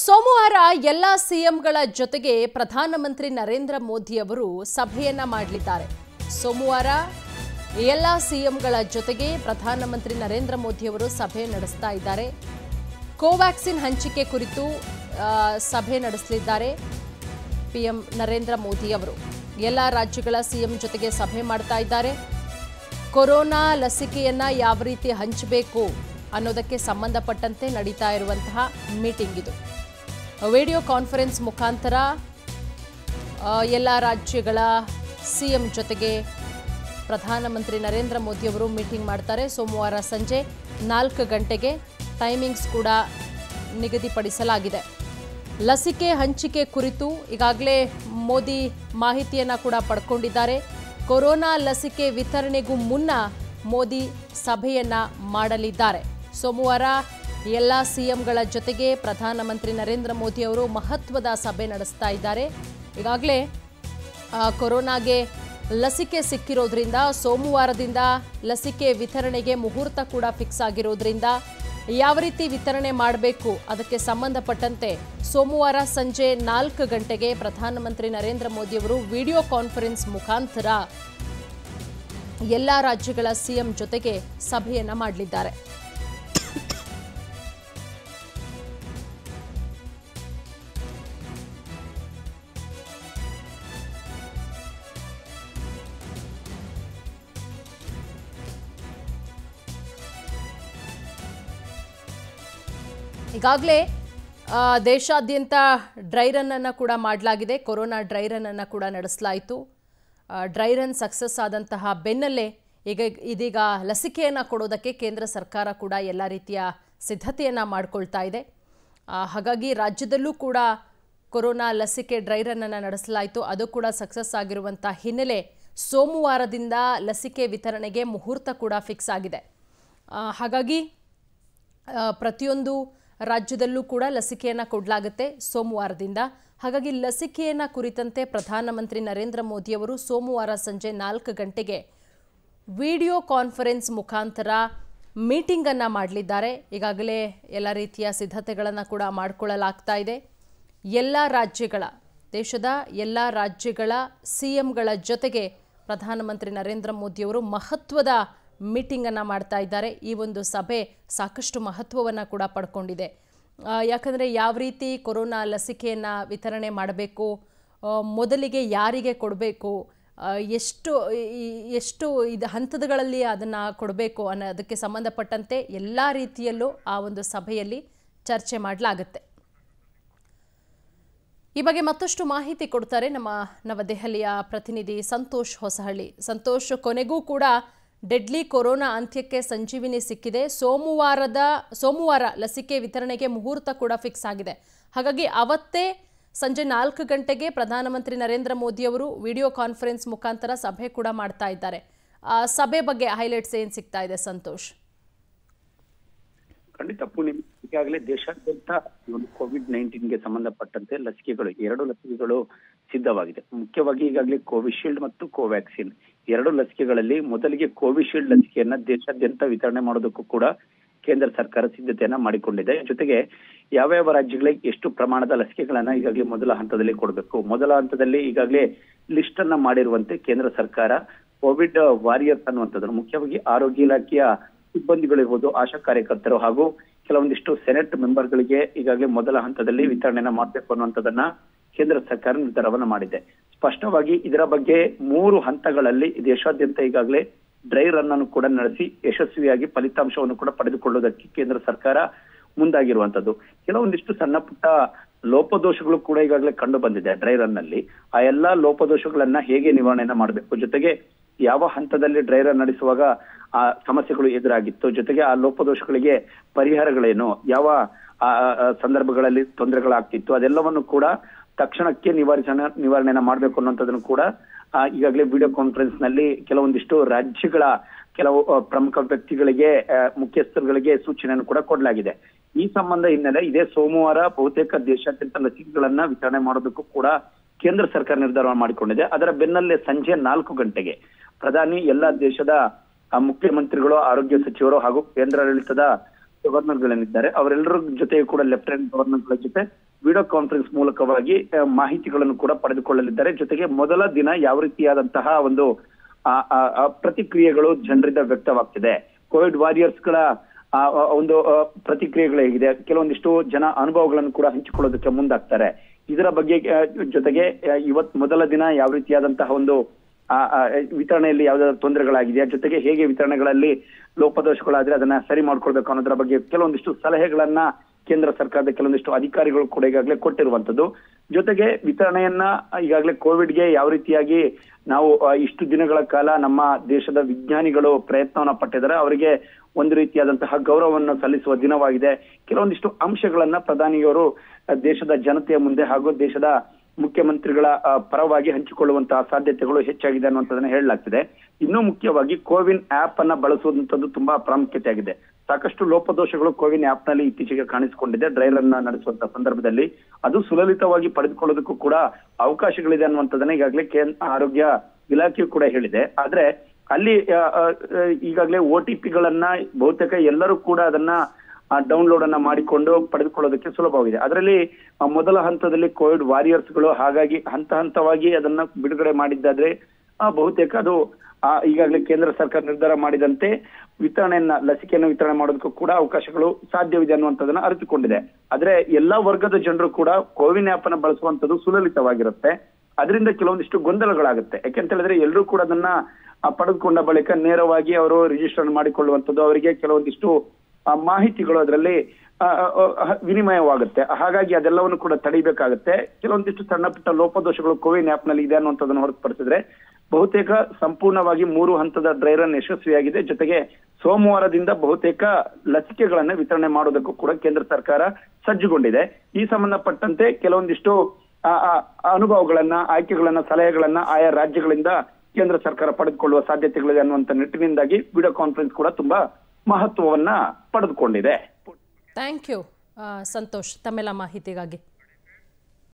ಸೋಮವಾರ ಎಲ್ಲ ಸಿಎಂಗಳ ಜೊತೆಗೆ ಪ್ರಧಾನಮಂತ್ರಿ ನರೇಂದ್ರ ಮೋದಿ ಅವರು ಸಭೆಯನ್ನ ಮಾಡಲಿದ್ದಾರೆ ಸೋಮವಾರ ಎಲ್ಲ ಸಿಎಂಗಳ ಜೊತೆಗೆ ಪ್ರಧಾನಮಂತ್ರಿ ನರೇಂದ್ರ ಮೋದಿ ಅವರು ಸಭೆ ನಡೆಸ್ತಾ ಇದ್ದಾರೆ ಕೋವ್ಯಾಕ್ಸಿನ್ ಹಂಚಿಕೆ ಕುರಿತು ಆ, ಸಭೆ ನಡೆಸಲಿದ್ದಾರೆ ಪಿಎಂ ನರೇಂದ್ರ ಮೋದಿ ಅವರು ಎಲ್ಲ ರಾಜ್ಯಗಳ ಸಿಎಂ ಜೊತೆಗೆ ಸಭೆ ಮಾಡ್ತಾ ಇದ್ದಾರೆ ಕೊರೋನಾ ಲಸಿಕೆಯನ್ನ ಯಾವ ರೀತಿ ಹಂಚಬೇಕು ಅನ್ನೋದಕ್ಕೆ ಸಂಬಂಧಪಟ್ಟಂತೆ ನಡೀತಾ ಇರುವಂತಹ ಮೀಟಿಂಗ್ ಇದು ವಿಡಿಯೋ ಕಾನ್ಫರೆನ್ಸ್ ಮುಖಾಂತರ ಆ, ಎಲ್ಲ ರಾಜ್ಯಗಳ ಸಿಎಂ ಜೊತೆಗೆ ಪ್ರಧಾನಮಂತ್ರಿ ನರೇಂದ್ರ ಮೋದಿ ಅವರು ಮೀಟಿಂಗ್ ಮಾಡ್ತಾರೆ ಸೋಮವಾರ ಸಂಜೆ ನಾಲ್ಕು ಗಂಟೆಗೆ ಟೈಮಿಂಗ್ಸ್ ಕೂಡ ನಿಗದಿಪಡಿಸಲಾಗಿದೆ ಲಸಿಕೆ ಹಂಚಿಕೆ ಕುರಿತು ಈಗಾಗಲೇ ಮೋದಿ ಮಾಹಿತಿಯನ್ನು ಕೂಡ ಪಡ್ಕೊಂಡಿದ್ದಾರೆ ಕೊರೋನಾ ಲಸಿಕೆ ವಿತರಣೆಗೂ ಮುನ್ನ ಮೋದಿ ಸಭೆಯನ್ನ ಮಾಡಲಿದ್ದಾರೆ ಸೋಮವಾರ ಎಲ್ಲ ಸಿಎಂಗಳ ಜೊತೆಗೆ ಪ್ರಧಾನಮಂತ್ರಿ ನರೇಂದ್ರ ಮೋದಿ ಅವರು ಮಹತ್ವದ ಸಭೆ ನಡೆಸ್ತಾ ಇದ್ದಾರೆ ಈಗಾಗಲೇ ಆ, ಕೊರೋನಾಗೆ ಲಸಿಕೆ ಸಿಕ್ಕಿರೋದ್ರಿಂದ ಸೋಮವಾರದಿಂದ ಲಸಿಕೆ ವಿತರಣೆಗೆ ಮುಹೂರ್ತ ಕೂಡ ಫಿಕ್ಸ್ ಆಗಿರೋದ್ರಿಂದ ಯಾವ ರೀತಿ ವಿತರಣೆ ಮಾಡಬೇಕು ಅದಕ್ಕೆ ಸಂಬಂಧಪಟ್ಟಂತೆ ಸೋಮವಾರ ಸಂಜೆ ನಾಲ್ಕು ಗಂಟೆಗೆ ಪ್ರಧಾನಮಂತ್ರಿ ನರೇಂದ್ರ ಮೋದಿ ಅವರು ವಿಡಿಯೋ ಕಾನ್ಫರೆನ್ಸ್ ಮುಖಾಂತರ ಎಲ್ಲ ರಾಜ್ಯಗಳ ಸಿಎಂ ಜೊತೆಗೆ ಸಭೆಯನ್ನ ಮಾಡಲಿದ್ದಾರೆ ಈಗಾಗಲೇ ಆ, ದೇಶಾದ್ಯಂತ ಡ್ರೈ ರನ್ ಅನ್ನು ಕೂಡ ಮಾಡಲಾಗಿದೆ ಕೊರೋನಾ ಡ್ರೈ ರನ್ ಅನ್ನು ಕೂಡ ನಡೆಸಲಾಯಿತು ಆ, ಡ್ರೈ ರನ್ ಸಕ್ಸಸ್ ಆದಂತಹ ಬೆನ್ನಲ್ಲೇ ಈಗ ಇದೀಗ ಲಸಿಕೆಯನ್ನು ಕೊಡೋದಕ್ಕೆ ಕೇಂದ್ರ ಸರ್ಕಾರ ಕೂಡ ಎಲ್ಲ ರೀತಿಯ ಸಿದ್ಧತೆಯನ್ನು ಮಾಡಿಕೊಳ್ತಾ ಇದೆ ಆ, ಹಾಗಾಗಿ ರಾಜ್ಯದಲ್ಲೂ ಕೂಡ ಕೊರೋನಾ ಲಸಿಕೆ ಡ್ರೈ ರನ್ ಅನ್ನು ನಡೆಸಲಾಯಿತು ಅದು ಕೂಡ ಸಕ್ಸಸ್ ಆಗಿರುವಂಥ ಹಿನ್ನೆಲೆ ಸೋಮವಾರದಿಂದ ಲಸಿಕೆ ವಿತರಣೆಗೆ ಮುಹೂರ್ತ ಕೂಡ ಫಿಕ್ಸ್ ಆಗಿದೆ ಆ, ಹಾಗಾಗಿ ಆ, ಪ್ರತಿಯೊಂದು ರಾಜ್ಯದಲ್ಲೂ ಕೂಡ ಲಸಿಕೆಯನ್ನು ಕೊಡಲಾಗುತ್ತೆ ಸೋಮವಾರದಿಂದ ಹಾಗಾಗಿ ಲಸಿಕೆಯನ್ನು ಕುರಿತಂತೆ ಪ್ರಧಾನಮಂತ್ರಿ ನರೇಂದ್ರ ಮೋದಿಯವರು ಸೋಮವಾರ ಸಂಜೆ ನಾಲ್ಕು ಗಂಟೆಗೆ ವಿಡಿಯೋ ಕಾನ್ಫರೆನ್ಸ್ ಮುಖಾಂತರ ಮೀಟಿಂಗನ್ನು ಮಾಡಲಿದ್ದಾರೆ ಈಗಾಗಲೇ ಎಲ್ಲ ರೀತಿಯ ಸಿದ್ಧತೆಗಳನ್ನು ಕೂಡ ಮಾಡಿಕೊಳ್ಳಲಾಗ್ತಾ ಇದೆ ಎಲ್ಲ ರಾಜ್ಯಗಳ ದೇಶದ ಎಲ್ಲ ರಾಜ್ಯಗಳ ಸಿ ಎಂಗಳ ಜೊತೆಗೆ ಪ್ರಧಾನಮಂತ್ರಿ ನರೇಂದ್ರ ಮೋದಿಯವರು ಮಹತ್ವದ ಮೀಟಿಂಗನ್ನು ಮಾಡ್ತಾ ಇದ್ದಾರೆ ಈ ಒಂದು ಸಭೆ ಸಾಕಷ್ಟು ಮಹತ್ವವನ್ನು ಕೂಡ ಪಡ್ಕೊಂಡಿದೆ ಆ, ಯಾಕಂದರೆ ಯಾವ ರೀತಿ ಕೊರೋನಾ ಲಸಿಕೆಯನ್ನು ವಿತರಣೆ ಮಾಡಬೇಕು ಆ, ಮೊದಲಿಗೆ ಯಾರಿಗೆ ಕೊಡಬೇಕು ಆ, ಎಷ್ಟು ಈ- ಎಷ್ಟು ಇದು ಹಂತಗಳಲ್ಲಿ ಅದನ್ನು ಕೊಡಬೇಕು ಅನ್ನೋದಕ್ಕೆ ಸಂಬಂಧಪಟ್ಟಂತೆ ಎಲ್ಲ ರೀತಿಯಲ್ಲೂ ಆ ಒಂದು ಸಭೆಯಲ್ಲಿ ಚರ್ಚೆ ಮಾಡಲಾಗುತ್ತೆ ಈ ಬಗ್ಗೆ ಮತ್ತಷ್ಟು ಮಾಹಿತಿ ಕೊಡ್ತಾರೆ ನಮ್ಮ ನವದೆಹಲಿಯ ಪ್ರತಿನಿಧಿ ಸಂತೋಷ್ ಹೊಸಹಳ್ಳಿ ಸಂತೋಷ್ ಕೊನೆಗೂ ಕೂಡ ಡೆಡ್ಲಿ ಕೊರೋನಾ ಅಂತ್ಯಕ್ಕೆ ಸಂಜೀವಿನಿ ಸಿಕ್ಕಿದೆ ಸೋಮವಾರದ ಸೋಮವಾರ ಲಸಿಕೆ ವಿತರಣೆಗೆ ಮುಹೂರ್ತ ಕೂಡ ಫಿಕ್ಸ್ ಆಗಿದೆ ಹಾಗಾಗಿ ಅವತ್ತೇ ಸಂಜೆ ನಾಲ್ಕು ಗಂಟೆಗೆ ಪ್ರಧಾನಮಂತ್ರಿ ನರೇಂದ್ರ ಮೋದಿಯವರು ವಿಡಿಯೋ ಕಾನ್ಫರೆನ್ಸ್ ಮುಖಾಂತರ ಸಭೆ ಕೂಡ ಮಾಡ್ತಾ ಇದ್ದಾರೆ ಆ, ಸಭೆ ಬಗ್ಗೆ ಹೈಲೈಟ್ಸ್ ಏನು ಸಿಗ್ತಾ ಇದೆ ಸಂತೋಷ್ ಖಂಡಿತ ಪೂರ್ಣಿಮೆ ಈಗಾಗಲೇ ದೇಶಾದ್ಯಂತ ಈ ಒಂದು ಕೋವಿಡ್ ನೈನ್ಟೀನ್ಗೆ ಸಂಬಂಧಪಟ್ಟಂತೆ ಲಸಿಕೆಗಳು ಎರಡು ಲಸಿಕೆಗಳು ಸಿದ್ಧವಾಗಿದೆ ಮುಖ್ಯವಾಗಿ ಈಗಾಗಲೇ ಕೋವಿಶೀಲ್ಡ್ ಮತ್ತು ಕೋವ್ಯಾಕ್ಸಿನ್ ಎರಡು ಲಸಿಕೆಗಳಲ್ಲಿ ಮೊದಲಿಗೆ ಕೋವಿಶೀಲ್ಡ್ ಲಸಿಕೆಯನ್ನ ದೇಶಾದ್ಯಂತ ವಿತರಣೆ ಮಾಡೋದಕ್ಕೂ ಕೂಡ ಕೇಂದ್ರ ಸರ್ಕಾರ ಸಿದ್ಧತೆಯನ್ನ ಮಾಡಿಕೊಂಡಿದೆ ಜೊತೆಗೆ ಯಾವ್ಯಾವ ರಾಜ್ಯಗಳಿಗೆ ಎಷ್ಟು ಪ್ರಮಾಣದ ಲಸಿಕೆಗಳನ್ನ ಈಗಾಗಲೇ ಮೊದಲ ಹಂತದಲ್ಲಿ ಕೊಡಬೇಕು ಮೊದಲ ಹಂತದಲ್ಲಿ ಈಗಾಗಲೇ ಲಿಸ್ಟ್ ಅನ್ನ ಮಾಡಿರುವಂತೆ ಕೇಂದ್ರ ಸರ್ಕಾರ ಕೋವಿಡ್ ವಾರಿಯರ್ಸ್ ಅನ್ನುವಂಥದ್ದು ಮುಖ್ಯವಾಗಿ ಆರೋಗ್ಯ ಇಲಾಖೆಯ ಸಿಬ್ಬಂದಿಗಳಿರ್ಬೋದು ಆಶಾ ಕಾರ್ಯಕರ್ತರು ಹಾಗೂ ಕೆಲವೊಂದಿಷ್ಟು ಸೆನೆಟ್ ಮೆಂಬರ್ಗಳಿಗೆ ಈಗಾಗಲೇ ಮೊದಲ ಹಂತದಲ್ಲಿ ವಿತರಣೆಯನ್ನ ಮಾಡಬೇಕು ಅನ್ನುವಂಥದ್ದನ್ನ ಕೇಂದ್ರ ಸರ್ಕಾರ ನಿರ್ಧಾರವನ್ನ ಮಾಡಿದೆ ಸ್ಪಷ್ಟವಾಗಿ ಇದರ ಬಗ್ಗೆ ಮೂರು ಹಂತಗಳಲ್ಲಿ ದೇಶಾದ್ಯಂತ ಈಗಾಗಲೇ ಡ್ರೈ ರನ್ ಅನ್ನು ಕೂಡ ನಡೆಸಿ ಯಶಸ್ವಿಯಾಗಿ ಫಲಿತಾಂಶವನ್ನು ಕೂಡ ಪಡೆದುಕೊಳ್ಳುವುದಕ್ಕೆ ಕೇಂದ್ರ ಸರ್ಕಾರ ಮುಂದಾಗಿರುವಂತದ್ದು ಕೆಲವೊಂದಿಷ್ಟು ಸಣ್ಣ ಪುಟ್ಟ ಲೋಪದೋಷಗಳು ಕೂಡ ಈಗಾಗಲೇ ಕಂಡು ಬಂದಿದೆ ಡ್ರೈ ರನ್ ನಲ್ಲಿ ಆ ಎಲ್ಲಾ ಲೋಪದೋಷಗಳನ್ನ ಹೇಗೆ ನಿವಾರಣೆಯನ್ನ ಮಾಡಬೇಕು ಜೊತೆಗೆ ಯಾವ ಹಂತದಲ್ಲಿ ಡ್ರೈ ರನ್ ನಡೆಸುವಾಗ ಆ ಸಮಸ್ಯೆಗಳು ಎದುರಾಗಿತ್ತು ಜೊತೆಗೆ ಆ ಲೋಪದೋಷಗಳಿಗೆ ಪರಿಹಾರಗಳೇನು ಯಾವ ಆ, ಆ, ಸಂದರ್ಭಗಳಲ್ಲಿ ತೊಂದರೆಗಳಾಗ್ತಿತ್ತು ಅದೆಲ್ಲವನ್ನು ಕೂಡ ತಕ್ಷಣಕ್ಕೆ ನಿವಾರಿಸಣ ನಿವಾರಣೆಯನ್ನ ಮಾಡಬೇಕು ಅನ್ನೋಂಥದ್ದನ್ನು ಕೂಡ ಆ, ಈಗಾಗಲೇ ವಿಡಿಯೋ ಕಾನ್ಫರೆನ್ಸ್ ನಲ್ಲಿ ಕೆಲವೊಂದಿಷ್ಟು ರಾಜ್ಯಗಳ ಕೆಲವು ಆ, ಪ್ರಮುಖ ವ್ಯಕ್ತಿಗಳಿಗೆ ಆ, ಮುಖ್ಯಸ್ಥರುಗಳಿಗೆ ಸೂಚನೆಯನ್ನು ಕೂಡ ಕೊಡಲಾಗಿದೆ ಈ ಸಂಬಂಧ ಹಿನ್ನೆಲೆ ಇದೇ ಸೋಮವಾರ ಬಹುತೇಕ ದೇಶಾದ್ಯಂತ ಲಸಿಕೆಗಳನ್ನ ವಿತರಣೆ ಮಾಡೋದಕ್ಕೂ ಕೂಡ ಕೇಂದ್ರ ಸರ್ಕಾರ ನಿರ್ಧಾರ ಮಾಡಿಕೊಂಡಿದೆ ಅದರ ಬೆನ್ನಲ್ಲೇ ಸಂಜೆ ನಾಲ್ಕು ಗಂಟೆಗೆ ಪ್ರಧಾನಿ ಎಲ್ಲ ದೇಶದ ಆ, ಮುಖ್ಯಮಂತ್ರಿಗಳು ಆರೋಗ್ಯ ಸಚಿವರು ಹಾಗೂ ಕೇಂದ್ರಾಡಳಿತದ ಗವರ್ನರ್ಗಳೇನಿದ್ದಾರೆ ಅವರೆಲ್ಲರ ಜೊತೆ ಕೂಡ ಲೆಫ್ಟಿನೆಂಟ್ ಗವರ್ನರ್ಗಳ ಜೊತೆ ವಿಡಿಯೋ ಕಾನ್ಫರೆನ್ಸ್ ಮೂಲಕವಾಗಿ ಆ, ಮಾಹಿತಿಗಳನ್ನು ಕೂಡ ಪಡೆದುಕೊಳ್ಳಲಿದ್ದಾರೆ ಜೊತೆಗೆ ಮೊದಲ ದಿನ ಯಾವ ರೀತಿಯಾದಂತಹ ಒಂದು ಆ, ಆ, ಆ, ಪ್ರತಿಕ್ರಿಯೆಗಳು ಜನರಿಂದ ವ್ಯಕ್ತವಾಗ್ತಿದೆ ಕೋವಿಡ್ ವಾರಿಯರ್ಸ್ಗಳ ಆ, ಆ, ಒಂದು ಆ, ಪ್ರತಿಕ್ರಿಯೆಗಳು ಹೇಗಿದೆ ಕೆಲವೊಂದಿಷ್ಟು ಜನ ಅನುಭವಗಳನ್ನು ಕೂಡ ಹಂಚಿಕೊಳ್ಳೋದಕ್ಕೆ ಮುಂದಾಗ್ತಾರೆ ಇದರ ಬಗ್ಗೆ ಆ, ಜೊತೆಗೆ ಆ, ಇವತ್ ಮೊದಲ ದಿನ ಯಾವ ರೀತಿಯಾದಂತಹ ಒಂದು ಆ, ಆ, ವಿತರಣೆಯಲ್ಲಿ ಯಾವ್ದಾದ್ರು ತೊಂದರೆಗಳಾಗಿದೆಯಾ ಜೊತೆಗೆ ಹೇಗೆ ವಿತರಣೆಗಳಲ್ಲಿ ಲೋಪದೋಷಗಳಾದ್ರೆ ಅದನ್ನ ಸರಿ ಮಾಡ್ಕೊಳ್ಬೇಕು ಅನ್ನೋದರ ಬಗ್ಗೆ ಕೆಲವೊಂದಿಷ್ಟು ಸಲಹೆಗಳನ್ನ ಕೇಂದ್ರ ಸರ್ಕಾರದ ಕೆಲವೊಂದಿಷ್ಟು ಅಧಿಕಾರಿಗಳು ಕೂಡ ಈಗಾಗಲೇ ಕೊಟ್ಟಿರುವಂತದ್ದು ಜೊತೆಗೆ ವಿತರಣೆಯನ್ನ ಈಗಾಗಲೇ ಕೋವಿಡ್ಗೆ ಯಾವ ರೀತಿಯಾಗಿ ನಾವು ಆ, ಇಷ್ಟು ದಿನಗಳ ಕಾಲ ನಮ್ಮ ದೇಶದ ವಿಜ್ಞಾನಿಗಳು ಪ್ರಯತ್ನವನ್ನ ಪಟ್ಟಿದ್ದಾರೆ ಅವರಿಗೆ ಒಂದು ರೀತಿಯಾದಂತಹ ಗೌರವವನ್ನು ಸಲ್ಲಿಸುವ ದಿನವಾಗಿದೆ ಕೆಲವೊಂದಿಷ್ಟು ಅಂಶಗಳನ್ನ ಪ್ರಧಾನಿಯವರು ಆ, ದೇಶದ ಜನತೆಯ ಮುಂದೆ ಹಾಗೂ ದೇಶದ ಮುಖ್ಯಮಂತ್ರಿಗಳ ಆ, ಪರವಾಗಿ ಹಂಚಿಕೊಳ್ಳುವಂತಹ ಸಾಧ್ಯತೆಗಳು ಹೆಚ್ಚಾಗಿದೆ ಅನ್ನುವಂಥದ್ದನ್ನ ಹೇಳಲಾಗ್ತಿದೆ ಇನ್ನೂ ಮುಖ್ಯವಾಗಿ ಕೋವಿನ್ ಆಪ್ ಅನ್ನ ಬಳಸುವಂತದ್ದು ತುಂಬಾ ಪ್ರಾಮುಖ್ಯತೆ ಆಗಿದೆ ಸಾಕಷ್ಟು ಲೋಪದೋಷಗಳು ಕೋವಿನ್ ಆಪ್ ನಲ್ಲಿ ಇತ್ತೀಚೆಗೆ ಕಾಣಿಸಿಕೊಂಡಿದೆ ಡ್ರೈ ರನ್ ನಡೆಸುವಂತ ಸಂದರ್ಭದಲ್ಲಿ ಅದು ಸುಲಲಿತವಾಗಿ ಪಡೆದುಕೊಳ್ಳೋದಕ್ಕೂ ಕೂಡ ಅವಕಾಶಗಳಿದೆ ಅನ್ನುವಂಥದ್ದನ್ನ ಈಗಾಗಲೇ ಕೇಂದ್ರ ಆರೋಗ್ಯ ಇಲಾಖೆಯು ಕೂಡ ಹೇಳಿದೆ ಆದ್ರೆ ಅಲ್ಲಿ ಆ, ಆ, ಆ, ಈಗಾಗಲೇ ಒ ಟಿ ಪಿಗಳನ್ನ ಬಹುತೇಕ ಎಲ್ಲರೂ ಕೂಡ ಅದನ್ನ ಡೌನ್ಲೋಡ್ ಅನ್ನ ಮಾಡಿಕೊಂಡು ಪಡೆದುಕೊಳ್ಳೋದಕ್ಕೆ ಸುಲಭವಾಗಿದೆ ಅದರಲ್ಲಿ ಆ, ಮೊದಲ ಹಂತದಲ್ಲಿ ಕೋವಿಡ್ ವಾರಿಯರ್ಸ್ಗಳು ಹಾಗಾಗಿ ಹಂತ ಹಂತವಾಗಿ ಅದನ್ನ ಬಿಡುಗಡೆ ಮಾಡಿದ್ದಾದ್ರೆ ಆ, ಬಹುತೇಕ ಅದು ಆ, ಈಗಾಗಲೇ ಕೇಂದ್ರ ಸರ್ಕಾರ ನಿರ್ಧಾರ ಮಾಡಿದಂತೆ ವಿತರಣೆಯನ್ನ ಲಸಿಕೆಯನ್ನು ವಿತರಣೆ ಮಾಡೋದಕ್ಕೂ ಕೂಡ ಅವಕಾಶಗಳು ಸಾಧ್ಯವಿದೆ ಅನ್ನುವಂಥದ್ದನ್ನ ಅರಿತುಕೊಂಡಿದೆ ಆದ್ರೆ ಎಲ್ಲಾ ವರ್ಗದ ಜನರು ಕೂಡ ಕೋವಿನ್ ಆಪ್ ಅನ್ನ ಬಳಸುವಂತದ್ದು ಸುಲಲಿತವಾಗಿರುತ್ತೆ ಅದರಿಂದ ಕೆಲವೊಂದಿಷ್ಟು ಗೊಂದಲಗಳಾಗುತ್ತೆ ಯಾಕೆಂತ ಹೇಳಿದ್ರೆ ಎಲ್ಲರೂ ಕೂಡ ಅದನ್ನ ಆ, ಪಡೆದುಕೊಂಡ ಬಳಿಕ ನೇರವಾಗಿ ಅವರು ರಿಜಿಸ್ಟರ್ ಮಾಡಿಕೊಳ್ಳುವಂಥದ್ದು ಅವರಿಗೆ ಕೆಲವೊಂದಿಷ್ಟು ಆ, ಮಾಹಿತಿಗಳು ಅದರಲ್ಲಿ ಆ, ಆ, ಆ, ವಿನಿಮಯವಾಗುತ್ತೆ ಹಾಗಾಗಿ ಅದೆಲ್ಲವನ್ನು ಕೂಡ ತಡಿಬೇಕಾಗುತ್ತೆ ಕೆಲವೊಂದಿಷ್ಟು ಸಣ್ಣ ಪುಟ್ಟ ಲೋಪದೋಷಗಳು ಕೋವಿನ್ ಆಪ್ ನಲ್ಲಿ ಇದೆ ಅನ್ನುವಂಥದ್ದನ್ನು ಹೊರತುಪಡಿಸಿದ್ರೆ ಬಹುತೇಕ ಸಂಪೂರ್ಣವಾಗಿ ಮೂರು ಹಂತದ ಡ್ರೈ ರನ್ ಯಶಸ್ವಿಯಾಗಿದೆ ಜೊತೆಗೆ ಸೋಮವಾರದಿಂದ ಬಹುತೇಕ ಲಸಿಕೆಗಳನ್ನ ವಿತರಣೆ ಮಾಡೋದಕ್ಕೂ ಕೂಡ ಕೇಂದ್ರ ಸರ್ಕಾರ ಸಜ್ಜುಗೊಂಡಿದೆ ಈ ಸಂಬಂಧಪಟ್ಟಂತೆ ಕೆಲವೊಂದಿಷ್ಟು ಆ, ಆ, ಅನುಭವಗಳನ್ನ ಆಯ್ಕೆಗಳನ್ನ ಸಲಹೆಗಳನ್ನ ಆಯಾ ರಾಜ್ಯಗಳಿಂದ ಕೇಂದ್ರ ಸರ್ಕಾರ ಪಡೆದುಕೊಳ್ಳುವ ಸಾಧ್ಯತೆಗಳಿದೆ ಅನ್ನುವಂತ ನಿಟ್ಟಿನಿಂದಾಗಿ ವಿಡಿಯೋ ಕಾನ್ಫರೆನ್ಸ್ ಕೂಡ ತುಂಬಾ ಮಹತ್ವವನ್ನ ಪಡೆದುಕೊಂಡಿದೆ ಥ್ಯಾಂಕ್ ಯು ಸಂತೋಷ್ ತಮ್ಮೆಲ್ಲ ಮಾಹಿತಿಗಾಗಿ